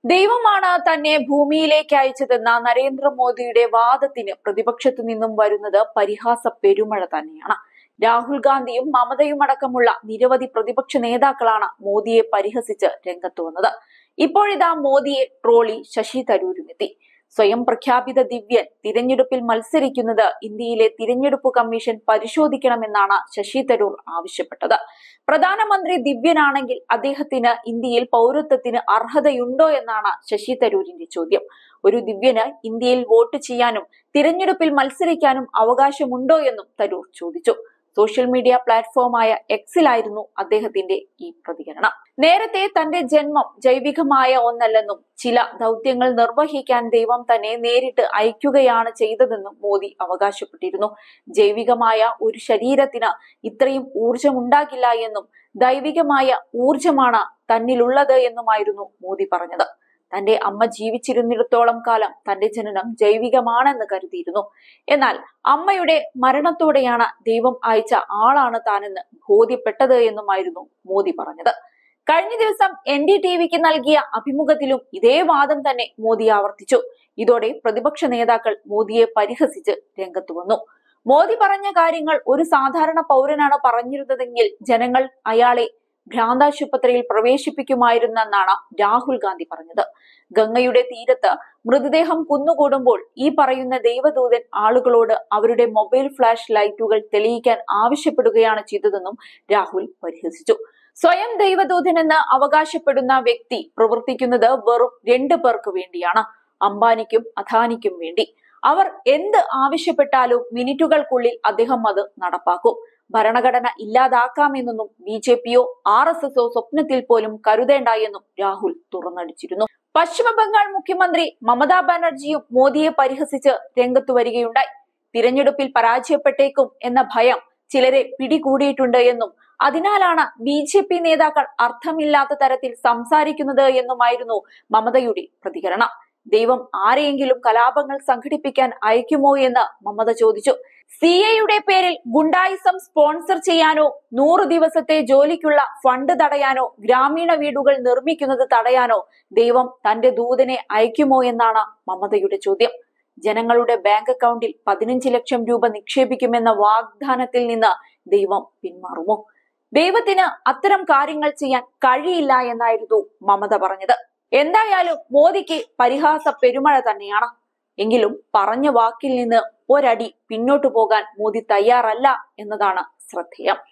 ദൈവമാണ് തന്നെ ഭൂമിയിലേക്ക് അയച്ചതെന്ന നരേന്ദ്രമോദിയുടെ വാദത്തിന് പ്രതിപക്ഷത്തു നിന്നും വരുന്നത് പരിഹാസ പെരുമഴ തന്നെയാണ് രാഹുൽ ഗാന്ധിയും മമതയും അടക്കമുള്ള നിരവധി പ്രതിപക്ഷ നേതാക്കളാണ് മോദിയെ പരിഹസിച്ച് രംഗത്ത് വന്നത് ഇപ്പോഴിതാ മോദിയെ ട്രോളി ശശി തരൂരും എത്തി സ്വയം പ്രഖ്യാപിത ദിവ്യൻ തിരഞ്ഞെടുപ്പിൽ മത്സരിക്കുന്നത് ഇന്ത്യയിലെ തിരഞ്ഞെടുപ്പ് കമ്മീഷൻ പരിശോധിക്കണമെന്നാണ് ശശി തരൂർ ആവശ്യപ്പെട്ടത് പ്രധാനമന്ത്രി ദിവ്യനാണെങ്കിൽ അദ്ദേഹത്തിന് ഇന്ത്യയിൽ പൗരത്വത്തിന് അർഹതയുണ്ടോ എന്നാണ് ശശി തരൂരിന്റെ ചോദ്യം ഒരു ദിവ്യന് ഇന്ത്യയിൽ വോട്ട് ചെയ്യാനും തിരഞ്ഞെടുപ്പിൽ മത്സരിക്കാനും അവകാശമുണ്ടോ എന്നും തരൂർ ചോദിച്ചു സോഷ്യൽ മീഡിയ പ്ലാറ്റ്ഫോമായ എക്സിലായിരുന്നു അദ്ദേഹത്തിന്റെ ഈ പ്രതികരണം നേരത്തെ തന്റെ ജന്മം ജൈവികമായ ഒന്നല്ലെന്നും ചില ദൗത്യങ്ങൾ നിർവഹിക്കാൻ ദൈവം തന്നെ നേരിട്ട് അയക്കുകയാണ് ചെയ്തതെന്നും മോദി അവകാശപ്പെട്ടിരുന്നു ജൈവികമായ ഒരു ശരീരത്തിന് ഇത്രയും ഊർജമുണ്ടാകില്ല എന്നും ദൈവികമായ ഊർജമാണ് തന്നിലുള്ളത് എന്നുമായിരുന്നു മോദി പറഞ്ഞത് തന്റെ അമ്മ ജീവിച്ചിരുന്നിടത്തോളം കാലം തന്റെ ജനനം ജൈവികമാണെന്ന് കരുതിയിരുന്നു എന്നാൽ അമ്മയുടെ മരണത്തോടെയാണ് ദൈവം അയച്ച ആളാണ് താനെന്ന് ബോധ്യപ്പെട്ടത് എന്നുമായിരുന്നു മോദി പറഞ്ഞത് കഴിഞ്ഞ ദിവസം എൻ ഡി ടി വിക്ക് നൽകിയ അഭിമുഖത്തിലും ഇതേ വാദം തന്നെ മോദി ആവർത്തിച്ചു ഇതോടെ പ്രതിപക്ഷ നേതാക്കൾ മോദിയെ പരിഹസിച്ച് രംഗത്തു വന്നു മോദി പറഞ്ഞ കാര്യങ്ങൾ ഒരു സാധാരണ പൗരനാണ് പറഞ്ഞിരുന്നതെങ്കിൽ ജനങ്ങൾ അയാളെ ഭ്രാന്താശുപത്രിയിൽ പ്രവേശിപ്പിക്കുമായിരുന്നെന്നാണ് രാഹുൽ ഗാന്ധി പറഞ്ഞത് ഗംഗയുടെ തീരത്ത് മൃതദേഹം കുന്നുകൂടുമ്പോൾ ഈ പറയുന്ന ദൈവദൂതൻ ആളുകളോട് അവരുടെ മൊബൈൽ ഫ്ലാഷ് ലൈറ്റുകൾ തെളിയിക്കാൻ ആവശ്യപ്പെടുകയാണ് ചെയ്തതെന്നും രാഹുൽ പരിഹസിച്ചു സ്വയം ദൈവദൂതനെന്ന് അവകാശപ്പെടുന്ന വ്യക്തി പ്രവർത്തിക്കുന്നത് വെറും രണ്ടു പേർക്ക് വേണ്ടിയാണ് അംബാനിക്കും അദാനിക്കും വേണ്ടി അവർ എന്ത് ആവശ്യപ്പെട്ടാലും മിനിറ്റുകൾക്കുള്ളിൽ അദ്ദേഹം അത് നടപ്പാക്കും ഭരണഘടന ഇല്ലാതാക്കാമെന്നൊന്നും ബി ജെ പിയോ ആർ എസ് എസോ സ്വപ്നത്തിൽ പോലും കരുതേണ്ട എന്നും രാഹുൽ തുറന്നടിച്ചിരുന്നു പശ്ചിമ ബംഗാൾ മുഖ്യമന്ത്രി മമതാ ബാനർജിയും മോദിയെ പരിഹസിച്ച് രംഗത്തു വരികയുണ്ടായി തിരഞ്ഞെടുപ്പിൽ പരാജയപ്പെട്ടേക്കും എന്ന ഭയം ചിലരെ പിടികൂടിയിട്ടുണ്ട് എന്നും അതിനാലാണ് ബി ജെ പി നേതാക്കൾ അർത്ഥമില്ലാത്ത തരത്തിൽ സംസാരിക്കുന്നത് എന്നുമായിരുന്നു മമതയുടെ പ്രതികരണം ദൈവം ആരെയെങ്കിലും കലാപങ്ങൾ സംഘടിപ്പിക്കാൻ അയക്കുമോ എന്ന് മമത ചോദിച്ചു സി എയുടെ പേരിൽ ഗുണ്ടായിസം സ്പോൺസർ ചെയ്യാനോ നൂറ് ദിവസത്തെ ജോലിക്കുള്ള ഫണ്ട് തടയാനോ ഗ്രാമീണ വീടുകൾ നിർമ്മിക്കുന്നത് തടയാനോ ദൈവം തന്റെ ദൂതനെ അയക്കുമോ എന്നാണ് മമതയുടെ ചോദ്യം ജനങ്ങളുടെ ബാങ്ക് അക്കൗണ്ടിൽ പതിനഞ്ച് ലക്ഷം രൂപ നിക്ഷേപിക്കുമെന്ന വാഗ്ദാനത്തിൽ നിന്ന് ദൈവം പിന്മാറുമോ ദൈവത്തിന് അത്തരം കാര്യങ്ങൾ ചെയ്യാൻ കഴിയില്ല എന്നായിരുന്നു മമത പറഞ്ഞത് എന്തായാലും മോദിക്ക് പരിഹാസ പെരുമഴ തന്നെയാണ് എങ്കിലും പറഞ്ഞ വാക്കിൽ നിന്ന് ഒരടി പിന്നോട്ടു പോകാൻ മോദി തയ്യാറല്ല എന്നതാണ് ശ്രദ്ധേയം